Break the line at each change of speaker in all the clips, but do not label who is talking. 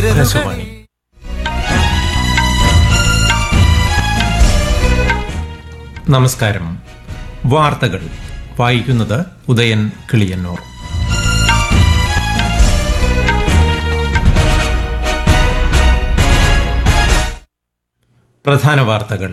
ആകാശവാണി നമസ്കാരം വാർത്തകൾ വായിക്കുന്നത് ഉദയൻ കിളിയന്നൂർ പ്രധാന വാർത്തകൾ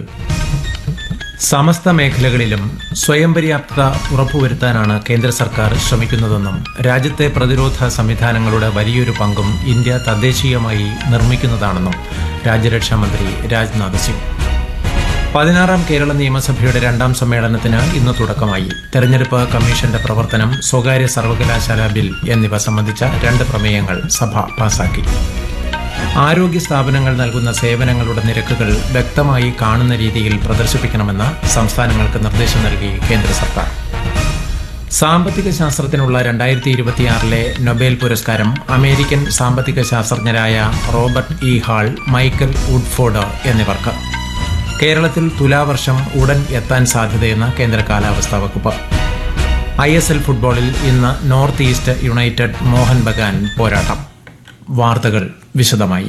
സമസ്ത മേഖലകളിലും സ്വയം പര്യാപ്തത ഉറപ്പുവരുത്താനാണ് കേന്ദ്ര സർക്കാർ ശ്രമിക്കുന്നതെന്നും രാജ്യത്തെ പ്രതിരോധ സംവിധാനങ്ങളുടെ വലിയൊരു പങ്കും ഇന്ത്യ തദ്ദേശീയമായി നിർമ്മിക്കുന്നതാണെന്നും രാജ്യരക്ഷാ മന്ത്രി രാജ്നാഥ് സിംഗ് പതിനാറാം കേരള നിയമസഭയുടെ രണ്ടാം സമ്മേളനത്തിന് ഇന്ന് തുടക്കമായി തെരഞ്ഞെടുപ്പ് കമ്മീഷന്റെ പ്രവർത്തനം സ്വകാര്യ സർവകലാശാല ബിൽ എന്നിവ സംബന്ധിച്ച രണ്ട് പ്രമേയങ്ങൾ സഭ പാസാക്കി ആരോഗ്യ സ്ഥാപനങ്ങൾ നൽകുന്ന സേവനങ്ങളുടെ നിരക്കുകൾ വ്യക്തമായി കാണുന്ന രീതിയിൽ പ്രദർശിപ്പിക്കണമെന്ന് സംസ്ഥാനങ്ങൾക്ക് നിർദ്ദേശം നൽകി കേന്ദ്ര സർക്കാർ സാമ്പത്തിക ശാസ്ത്രത്തിനുള്ള രണ്ടായിരത്തി ഇരുപത്തിയാറിലെ നൊബേൽ പുരസ്കാരം അമേരിക്കൻ സാമ്പത്തിക ശാസ്ത്രജ്ഞരായ Robert E Hall Michael Woodford എന്നിവർക്ക് കേരളത്തിൽ തുലാവർഷം ഉടൻ എത്താൻ സാധ്യതയെന്ന് കേന്ദ്ര കാലാവസ്ഥാ വകുപ്പ് ഐ എസ് എൽ ഫുട്ബോളിൽ ഇന്ന് North East United Mohun Bagan പോരാട്ടം വാർത്തകൾ വിശദമായി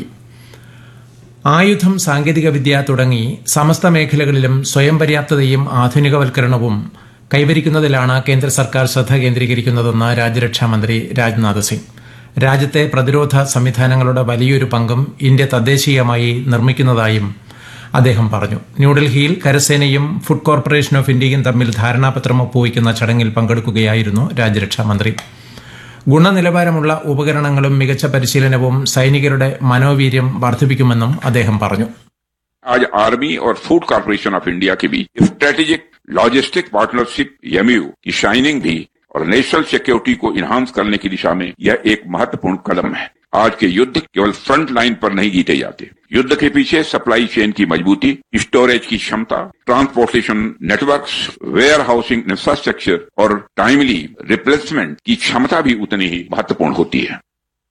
ആയുധം സാങ്കേതികവിദ്യ തുടങ്ങി സമസ്ത മേഖലകളിലും സ്വയം പര്യാപ്തതയും ആധുനികവൽക്കരണവും കൈവരിക്കുന്നതിലാണ് കേന്ദ്ര സർക്കാർ ശ്രദ്ധ കേന്ദ്രീകരിക്കുന്നതെന്ന് രാജ്യരക്ഷാ മന്ത്രി രാജ്നാഥ് സിംഗ് രാജ്യത്തെ പ്രതിരോധ സംവിധാനങ്ങളുടെ വലിയൊരു പങ്കും ഇന്ത്യ തദ്ദേശീയമായി നിർമ്മിക്കുന്നതായും അദ്ദേഹം പറഞ്ഞു ന്യൂഡൽഹിയിൽ കരസേനയും ഫുഡ് കോർപ്പറേഷൻ ഓഫ് ഇന്ത്യയും തമ്മിൽ ധാരണാപത്രം ഒപ്പുവയ്ക്കുന്ന ചടങ്ങിൽ പങ്കെടുക്കുകയായിരുന്നു രാജ്യരക്ഷാ മന്ത്രി ഗുണനിലവാരമുള്ള ഉപകരണങ്ങളും മികച്ച പരിശീലനവും സൈനികരുടെ മനോവീര്യം വർദ്ധിപ്പിക്കുമെന്നും അദ്ദേഹം പറഞ്ഞു
आज आर्मी और फूड कॉरपोरेशन ऑफ इंडिया के बीच स्ट्रेटेजिक लॉजिस्टिक पार्टनरशिप एमयू की शाइनिंग भी और नेशनल सिक्योरिटी को इन्हांस करने की दिशा में यह एक महत्वपूर्ण कदम है आज के युद्ध केवल फ्रंट लाइन पर नहीं जीते जाते युद्ध के पीछे सप्लाई चेन की मजबूती स्टोरेज की क्षमता transportation networks warehousing infrastructure और टाइमली रिप्लेसमेंट की क्षमता भी उतनी ही महत्वपूर्ण होती है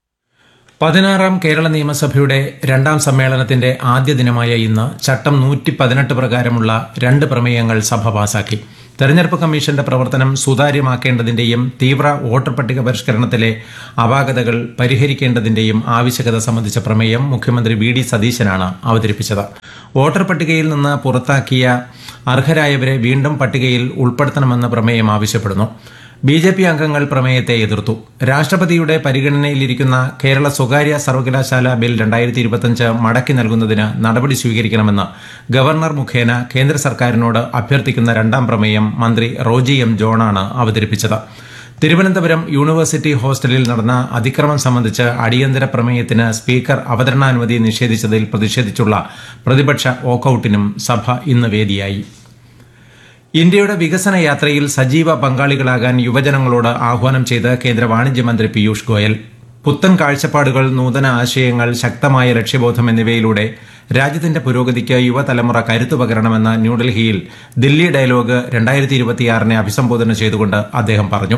പതിനാറാം കേരള നിയമസഭയുടെ രണ്ടാം സമ്മേളനത്തിന്റെ ആദ്യ ദിനമായ ഇന്ന് ചട്ടം നൂറ്റി പതിനെട്ട് പ്രകാരമുള്ള രണ്ട് പ്രമേയങ്ങൾ സഭ പാസാക്കി തെരഞ്ഞെടുപ്പ് കമ്മീഷന്റെ പ്രവർത്തനം സുതാര്യമാക്കേണ്ടതിന്റെയും തീവ്ര വോട്ടർ പട്ടിക പരിഷ്കരണത്തിലെ അപാകതകൾ പരിഹരിക്കേണ്ടതിന്റെയും ആവശ്യകത സംബന്ധിച്ച പ്രമേയം മുഖ്യമന്ത്രി വി ഡി സതീശനാണ് അവതരിപ്പിച്ചത് വോട്ടർ പട്ടികയിൽ നിന്ന് പുറത്താക്കിയ അർഹരായവരെ വീണ്ടും പട്ടികയിൽ ഉൾപ്പെടുത്തണമെന്ന് പ്രമേയം ആവശ്യപ്പെടുന്നു ബി ജെ പി അംഗങ്ങൾ പ്രമേയത്തെ എതിർത്തു രാഷ്ട്രപതിയുടെ പരിഗണനയിലിരിക്കുന്ന കേരള സ്വകാര്യ സർവകലാശാല ബിൽ രണ്ടായിരത്തി ഇരുപത്തിയഞ്ച് മടക്കി നൽകുന്നതിന് നടപടി സ്വീകരിക്കണമെന്ന് ഗവർണർ മുഖേന കേന്ദ്ര സർക്കാരിനോട് അഭ്യർത്ഥിക്കുന്ന രണ്ടാം പ്രമേയം മന്ത്രി റോജി എം ജോണാണ് അവതരിപ്പിച്ചത് തിരുവനന്തപുരം യൂണിവേഴ്സിറ്റി ഹോസ്റ്റലിൽ നടന്ന അതിക്രമം സംബന്ധിച്ച് അടിയന്തര പ്രമേയത്തിന് സ്പീക്കർ അവതരണാനുമതി നിഷേധിച്ചതിൽ പ്രതിഷേധിച്ചുള്ള പ്രതിപക്ഷ വോക്കൌട്ടിനും സഭ ഇന്ന് വേദിയായി ഇന്ത്യയുടെ വികസന യാത്രയിൽ സജീവ പങ്കാളികളാകാൻ യുവജനങ്ങളോട് ആഹ്വാനം ചെയ്ത് കേന്ദ്ര വാണിജ്യമന്ത്രി പീയൂഷ് ഗോയൽ പുത്തൻ കാഴ്ചപ്പാടുകൾ നൂതന ആശയങ്ങൾ ശക്തമായ ലക്ഷ്യബോധം എന്നിവയിലൂടെ രാജ്യത്തിന്റെ പുരോഗതിക്ക് യുവതലമുറ കരുത്തു പകരണമെന്ന് ന്യൂഡൽഹിയിൽ ദില്ലി ഡയലോഗ് രണ്ടായിരത്തി ഇരുപത്തിയാറിനെ അഭിസംബോധന ചെയ്തുകൊണ്ട് അദ്ദേഹം പറഞ്ഞു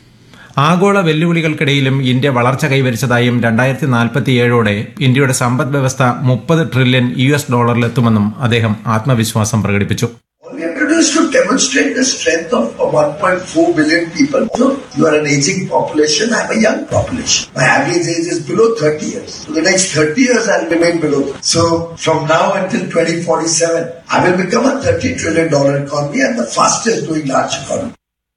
ആഗോള വെല്ലുവിളികൾക്കിടയിലും ഇന്ത്യ വളർച്ച കൈവരിച്ചതായും രണ്ടായിരത്തി നാൽപ്പത്തിയേഴോടെ ഇന്ത്യയുടെ സമ്പദ് വ്യവസ്ഥ മുപ്പത് ട്രില്യൺ യു എസ് ഡോളറിലെത്തുമെന്നും അദ്ദേഹം ആത്മവിശ്വാസം പ്രകടിപ്പിച്ചു
All we have to do is to demonstrate the strength of 1.4 billion people. So you are an aging population, I'm a young population. My average age is below 30 years. For the next 30 years, I'll remain below. So from now until 2047, I will become a 30 trillion dollar economy and the fastest growing large economy.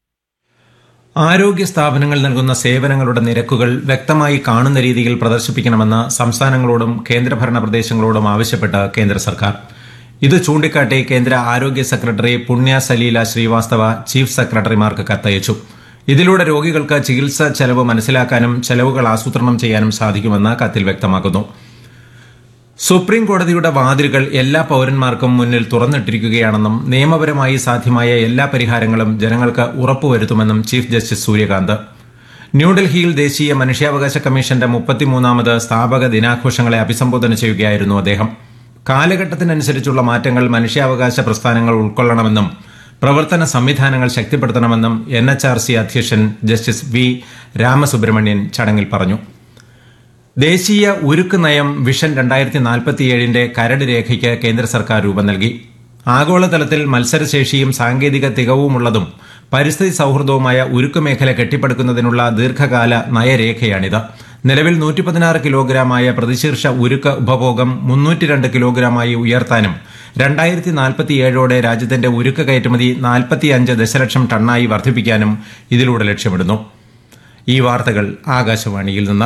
ആരോഗ്യ സ്ഥാപനങ്ങൾ നൽകുന്ന സേവനങ്ങളുടെ നിരക്കുകൾ വ്യക്തമായി കാണുന്ന രീതിയിൽ പ്രദർശിപ്പിക്കണമെന്ന് സംസ്ഥാനങ്ങളോടും കേന്ദ്രഭരണ പ്രദേശങ്ങളോടും ആവശ്യപ്പെട്ട് കേന്ദ്ര സർക്കാർ ഇത് ചൂണ്ടിക്കാട്ടി കേന്ദ്ര ആരോഗ്യ സെക്രട്ടറി പുണ്യ സലീല ശ്രീവാസ്തവ ചീഫ് സെക്രട്ടറിമാർക്ക് കത്തയച്ചു ഇതിലൂടെ രോഗികൾക്ക് ചികിത്സ ചെലവ് മനസ്സിലാക്കാനും ചെലവുകൾ ആസൂത്രണം ചെയ്യാനും സാധിക്കുമെന്ന് കത്തിൽ വ്യക്തമാക്കുന്നു സുപ്രീം കോടതിയുടെ വാതിലുകൾ എല്ലാ പൌരന്മാർക്കും മുന്നിൽ തുറന്നിട്ടിരിക്കുകയാണെന്നും നിയമപരമായി സാധ്യമായ എല്ലാ പരിഹാരങ്ങളും ജനങ്ങൾക്ക് ഉറപ്പുവരുത്തുമെന്നും ചീഫ് ജസ്റ്റിസ് സൂര്യകാന്ത് ന്യൂഡൽഹിയിൽ ദേശീയ മനുഷ്യാവകാശ കമ്മീഷന്റെ മുപ്പത്തിമൂന്നാമത് സ്ഥാപക ദിനാഘോഷങ്ങളെ അഭിസംബോധന ചെയ്യുകയായിരുന്നു അദ്ദേഹം കാലഘട്ടത്തിനനുസരിച്ചുള്ള മാറ്റങ്ങൾ മനുഷ്യാവകാശ പ്രസ്ഥാനങ്ങൾ ഉൾക്കൊള്ളണമെന്നും പ്രവർത്തന സംവിധാനങ്ങൾ ശക്തിപ്പെടുത്തണമെന്നും എൻ എച്ച് ആർ സി അധ്യക്ഷൻ ജസ്റ്റിസ് വി രാമസുബ്രഹ്മണ്യൻ ചടങ്ങിൽ പറഞ്ഞു ദേശീയ ഉരുക്ക് നയം വിഷൻ രണ്ടായിരത്തി നാൽപ്പത്തിയേഴിന്റെ കരട് രേഖയ്ക്ക് കേന്ദ്ര സർക്കാർ രൂപം നൽകി ആഗോളതലത്തിൽ മത്സരശേഷിയും സാങ്കേതിക തികവുമുള്ളതും പരിസ്ഥിതി സൌഹൃദവുമായ ഉരുക്ക് മേഖല കെട്ടിപ്പടുക്കുന്നതിനുള്ള ദീർഘകാല നയരേഖയാണിത് നിലവിൽ നൂറ്റി പതിനാറ് കിലോഗ്രാമായ പ്രതിശീർഷ ഉരുക്ക് ഉപഭോഗം മുന്നൂറ്റി രണ്ട് കിലോഗ്രാമായി ഉയർത്താനും രണ്ടായിരത്തി നാൽപ്പത്തിയേഴോടെ രാജ്യത്തിന്റെ ഉരുക്ക് കയറ്റുമതി നാൽപ്പത്തിയഞ്ച് ദശലക്ഷം ടണ്ണായി വർദ്ധിപ്പിക്കാനും ഇതിലൂടെ ലക്ഷ്യമിടുന്നു ഈ വാർത്തകൾ ആകാശവാണിയിൽ നിന്ന്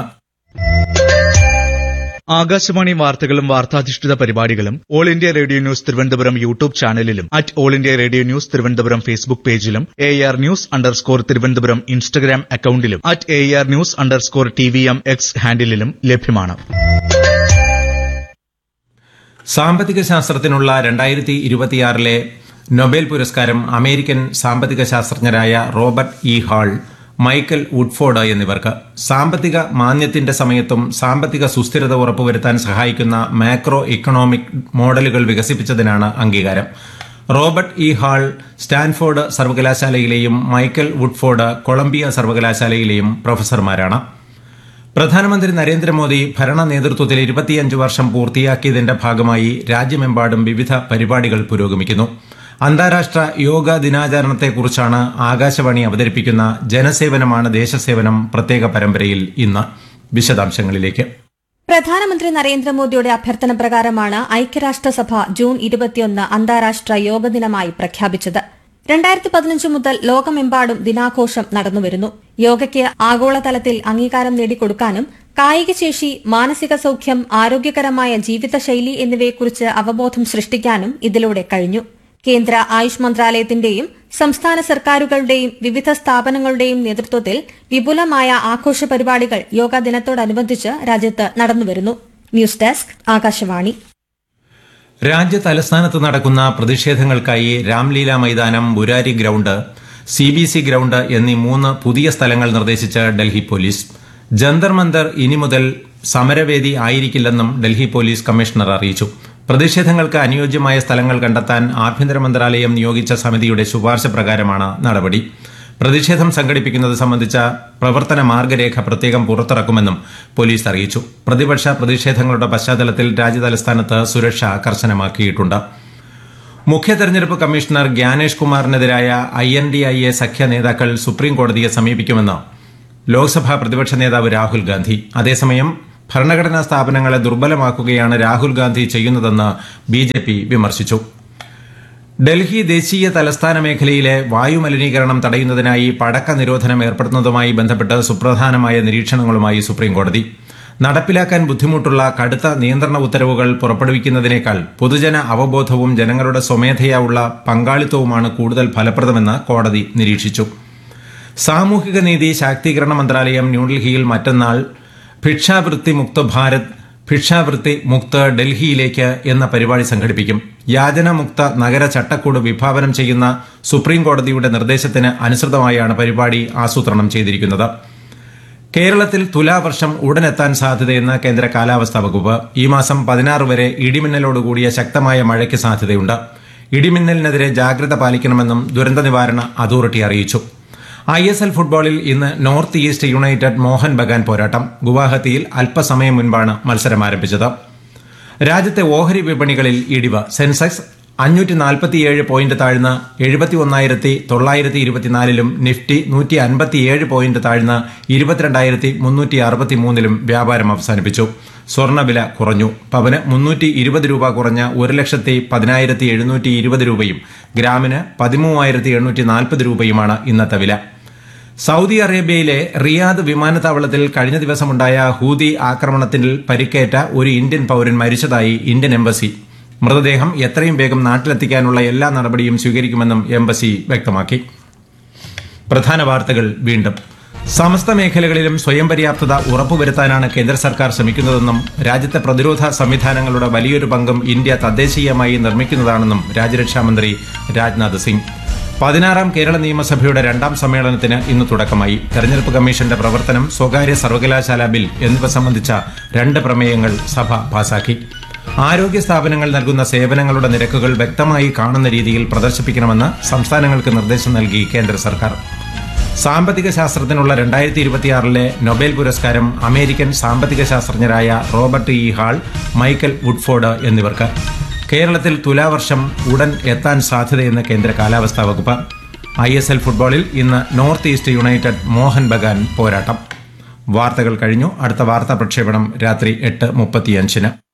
ആകാശവാണി വാർത്തകളും വാർത്താധിഷ്ഠിത പരിപാടികളും All India Radio news Thiruvananthapuram YouTube ചാനലിലും at All India Radio news Thiruvananthapuram Facebook പേജിലും A R news underscore Thiruvananthapuram Instagram അക്കൌണ്ടിലും at A R news underscore T V M X ഹാൻഡിലും ലഭ്യമാണ്
സാമ്പത്തിക ശാസ്ത്രത്തിനുള്ള രണ്ടായിരത്തി ഇരുപത്തിയാറിലെ നൊബേൽ പുരസ്കാരം അമേരിക്കൻ സാമ്പത്തിക ശാസ്ത്രജ്ഞരായ Robert E Hall Michael Woodford എന്നിവർക്ക് സാമ്പത്തിക മാന്ദ്യത്തിന്റെ സമയത്തും സാമ്പത്തിക സുസ്ഥിരത ഉറപ്പുവരുത്താൻ സഹായിക്കുന്ന മാക്രോ ഇക്കണോമിക് മോഡലുകൾ വികസിപ്പിച്ചതിനാണ് അംഗീകാരം റോബർട്ട് ഇ ഹാൾ സ്റ്റാൻഫോർഡ് സർവകലാശാലയിലെയും മൈക്കൽ വുഡ്ഫോർഡ് കൊളംബിയ സർവകലാശാലയിലെയും പ്രൊഫസർമാരാണ് പ്രധാനമന്ത്രി നരേന്ദ്രമോദി ഭരണ നേതൃത്വത്തിൽ ഇരുപത്തിയഞ്ച് വർഷം പൂർത്തിയാക്കിയതിന്റെ ഭാഗമായി രാജ്യമെമ്പാടും വിവിധ പരിപാടികൾ പുരോഗമിക്കുന്നു അന്താരാഷ്ട്ര യോഗ ദിനാചരണത്തെക്കുറിച്ചാണ് ആകാശവാണി അവതരിപ്പിക്കുന്ന ജനസേവനമാണ് ദേശസേവനം പ്രത്യേക പരമ്പരയിൽ ഇന്ന് വിശദാംശങ്ങളിലേക്ക്
പ്രധാനമന്ത്രി നരേന്ദ്രമോദിയുടെ അഭ്യർത്ഥന പ്രകാരമാണ് ഐക്യരാഷ്ട്രസഭ ജൂൺ ഇരുപത്തിയൊന്ന് അന്താരാഷ്ട്ര യോഗ ദിനമായി പ്രഖ്യാപിച്ചത് രണ്ടായിരത്തി പതിനഞ്ച് മുതൽ ലോകമെമ്പാടും ദിനാഘോഷം നടന്നുവരുന്നു യോഗയ്ക്ക് ആഗോളതലത്തിൽ അംഗീകാരം നേടിക്കൊടുക്കാനും കായികശേഷി മാനസിക സൌഖ്യം ആരോഗ്യകരമായ ജീവിതശൈലി എന്നിവയെക്കുറിച്ച് അവബോധം സൃഷ്ടിക്കാനും ഇതിലൂടെ കഴിഞ്ഞു കേന്ദ്ര ആയുഷ് മന്ത്രാലയത്തിന്റെയും സംസ്ഥാന സർക്കാരുകളുടെയും വിവിധ സ്ഥാപനങ്ങളുടെയും നേതൃത്വത്തിൽ വിപുലമായ ആഘോഷ പരിപാടികൾ യോഗാ ദിനത്തോടനുബന്ധിച്ച് രാജ്യത്ത് നടന്നുവരുന്നു ന്യൂസ് ഡെസ്ക് ആകാശവാണി
രാജ്യ തലസ്ഥാനത്ത് നടക്കുന്ന പ്രതിഷേധങ്ങൾക്കായി രാംലീല മൈതാനം Burari ground C B C ground എന്നീ മൂന്ന് പുതിയ സ്ഥലങ്ങൾ നിർദ്ദേശിച്ച് ഡൽഹി പോലീസ് ജന്തർ മന്ദർ ഇനി മുതൽ സമരവേദി ആയിരിക്കില്ലെന്നും ഡൽഹി പോലീസ് കമ്മീഷണർ അറിയിച്ചു പ്രതിഷേധങ്ങൾക്ക് അനുയോജ്യമായ സ്ഥലങ്ങൾ കണ്ടെത്താൻ ആഭ്യന്തര മന്ത്രാലയം നിയോഗിച്ച സമിതിയുടെ ശുപാർശ പ്രകാരമാണ് നടപടി പ്രതിഷേധം സംഘടിപ്പിക്കുന്നത് സംബന്ധിച്ച പ്രവർത്തന മാർഗരേഖ പ്രത്യേകം പുറത്തിറക്കുമെന്നും പോലീസ് അറിയിച്ചു പ്രതിപക്ഷ പ്രതിഷേധങ്ങളുടെ പശ്ചാത്തലത്തിൽ രാജ്യതലസ്ഥാനത്ത് സുരക്ഷ കർശനമാക്കിയിട്ടുണ്ട് മുഖ്യ തെരഞ്ഞെടുപ്പ് കമ്മീഷണർ ഗ്യാനേഷ് കുമാറിനെതിരായ I N D I A സഖ്യ നേതാക്കൾ സുപ്രീം കോടതിയെ സമീപിക്കുമെന്ന് ലോക്സഭാ പ്രതിപക്ഷ നേതാവ് രാഹുൽ ഗാന്ധി അതേസമയം ഭരണഘടനാ സ്ഥാപനങ്ങളെ ദുർബലമാക്കുകയാണ് രാഹുൽ ഗാന്ധി ചെയ്യുന്നതെന്ന് ബി ജെ പി വിമർശിച്ചു ഡൽഹി ദേശീയ തലസ്ഥാന മേഖലയിലെ വായുമലിനീകരണം തടയുന്നതിനായി പടക്ക നിരോധനം ഏർപ്പെടുത്തുന്നതുമായി ബന്ധപ്പെട്ട് സുപ്രധാനമായ നിരീക്ഷണങ്ങളുമായി സുപ്രീംകോടതി നടപ്പിലാക്കാൻ ബുദ്ധിമുട്ടുള്ള കടുത്ത നിയന്ത്രണ ഉത്തരവുകൾ പുറപ്പെടുവിക്കുന്നതിനേക്കാൾ പൊതുജന അവബോധവും ജനങ്ങളുടെ സ്വമേധയാ ഉള്ള പങ്കാളിത്തവുമാണ് കൂടുതൽ ഫലപ്രദമെന്ന് കോടതി നിരീക്ഷിച്ചു സാമൂഹിക നീതി ശാക്തീകരണ മന്ത്രാലയം ന്യൂഡൽഹിയിൽ മറ്റന്നാൾ ഭിക്ഷാവൃത്തി മുക്ത ഭാരത് ഭിക്ഷാവൃത്തി മുക്ത് ഡൽഹിയിലേക്ക് എന്ന പരിപാടി സംഘടിപ്പിക്കും യാചനമുക്ത നഗര ചട്ടക്കൂട് വിഭാവനം ചെയ്യുന്ന സുപ്രീം കോടതിയുടെ നിർദ്ദേശത്തിന് അനുസൃതമായാണ് പരിപാടി ആസൂത്രണം ചെയ്തിരിക്കുന്നത് കേരളത്തിൽ തുലാവർഷം ഉടനെത്താൻ സാധ്യതയെന്ന് കേന്ദ്ര കാലാവസ്ഥാ വകുപ്പ് ഈ മാസം പതിനാറ് വരെ ഇടിമിന്നലോടുകൂടിയ ശക്തമായ മഴയ്ക്ക് സാധ്യതയുണ്ട് ഇടിമിന്നലിനെതിരെ ജാഗ്രത പാലിക്കണമെന്നും ദുരന്ത നിവാരണ അതോറിറ്റി അറിയിച്ചു ഐ എസ് എൽ ഫുട്ബോളിൽ ഇന്ന് North East United Mohun Bagan പോരാട്ടം ഗുവാഹത്തിയിൽ അല്പസമയം മുൻപാണ് മത്സരം ആരംഭിച്ചത് രാജ്യത്തെ ഓഹരി വിപണികളിൽ ഇടിവ് സെൻസെക്സ് അഞ്ഞൂറ്റി നാൽപ്പത്തിയേഴ് പോയിന്റ് താഴ്ന്ന് എഴുപത്തി ഒന്നായിരത്തി തൊള്ളായിരത്തി ഇരുപത്തിനാലിലും നിഫ്റ്റി നൂറ്റി അൻപത്തിയേഴ് പോയിന്റ് താഴ്ന്ന് ഇരുപത്തിരണ്ടായിരത്തി മുന്നൂറ്റി അറുപത്തിമൂന്നിലും വ്യാപാരം അവസാനിപ്പിച്ചു സ്വർണ്ണവില കുറഞ്ഞു പവന് മുന്നൂറ്റി ഇരുപത് രൂപ കുറഞ്ഞ ഒരു ലക്ഷത്തി പതിനായിരത്തി എഴുന്നൂറ്റി ഇരുപത് രൂപയും ഗ്രാമിന് പതിമൂവായിരത്തി എണ്ണൂറ്റി നാൽപ്പത് രൂപയുമാണ് ഇന്നത്തെ വില സൗദി അറേബ്യയിലെ റിയാദ് വിമാനത്താവളത്തിൽ കഴിഞ്ഞ ദിവസമുണ്ടായ ഹൂതി ആക്രമണത്തിൽ പരിക്കേറ്റ ഒരു ഇന്ത്യൻ പൌരൻ മരിച്ചതായി ഇന്ത്യൻ എംബസി മൃതദേഹം എത്രയും വേഗം നാട്ടിലെത്തിക്കാനുള്ള എല്ലാ നടപടിയും സ്വീകരിക്കുമെന്നും എംബസി വ്യക്തമാക്കി പ്രധാന വാർത്തകൾ വീണ്ടും സമസ്ത മേഖലകളിലും സ്വയം പര്യാപ്തത ഉറപ്പുവരുത്താനാണ് കേന്ദ്ര സർക്കാർ ശ്രമിക്കുന്നതെന്നും രാജ്യത്തെ പ്രതിരോധ സംവിധാനങ്ങളുടെ വലിയൊരു പങ്കും ഇന്ത്യ തദ്ദേശീയമായി നിർമ്മിക്കുന്നതാണെന്നും രാജ്യരക്ഷാമന്ത്രി രാജ്നാഥ് സിംഗ് പതിനാറാം കേരള നിയമസഭയുടെ രണ്ടാം സമ്മേളനത്തിന് ഇന്ന് തുടക്കമായി തെരഞ്ഞെടുപ്പ് കമ്മീഷന്റെ പ്രവർത്തനം സ്വകാര്യ സർവകലാശാല ബിൽ എന്നിവ സംബന്ധിച്ച രണ്ട് പ്രമേയങ്ങൾ സഭ പാസാക്കി ആരോഗ്യ സ്ഥാപനങ്ങൾ നൽകുന്ന സേവനങ്ങളുടെ നിരക്കുകൾ വ്യക്തമായി കാണുന്ന രീതിയിൽ പ്രദർശിപ്പിക്കണമെന്ന് സംസ്ഥാനങ്ങൾക്ക് നിർദ്ദേശം നൽകി കേന്ദ്ര സർക്കാർ സാമ്പത്തിക ശാസ്ത്രത്തിനുള്ള രണ്ടായിരത്തി ഇരുപത്തിയാറിലെ നൊബേൽ പുരസ്കാരം അമേരിക്കൻ സാമ്പത്തിക ശാസ്ത്രജ്ഞരായ Robert E Hall Michael Woodford എന്നിവർക്ക് കേരളത്തിൽ തുലാവർഷം ഉടൻ എത്താൻ സാധ്യതയെന്ന് കേന്ദ്ര കാലാവസ്ഥാ വകുപ്പ് ഐ എസ് എൽ ഫുട്ബോളിൽ ഇന്ന് North East United Mohun Bagan പോരാട്ടം വാർത്തകൾ കഴിഞ്ഞു അടുത്ത വാർത്താ പ്രക്ഷേപണം രാത്രി എട്ട് മുപ്പത്തിയഞ്ചിന്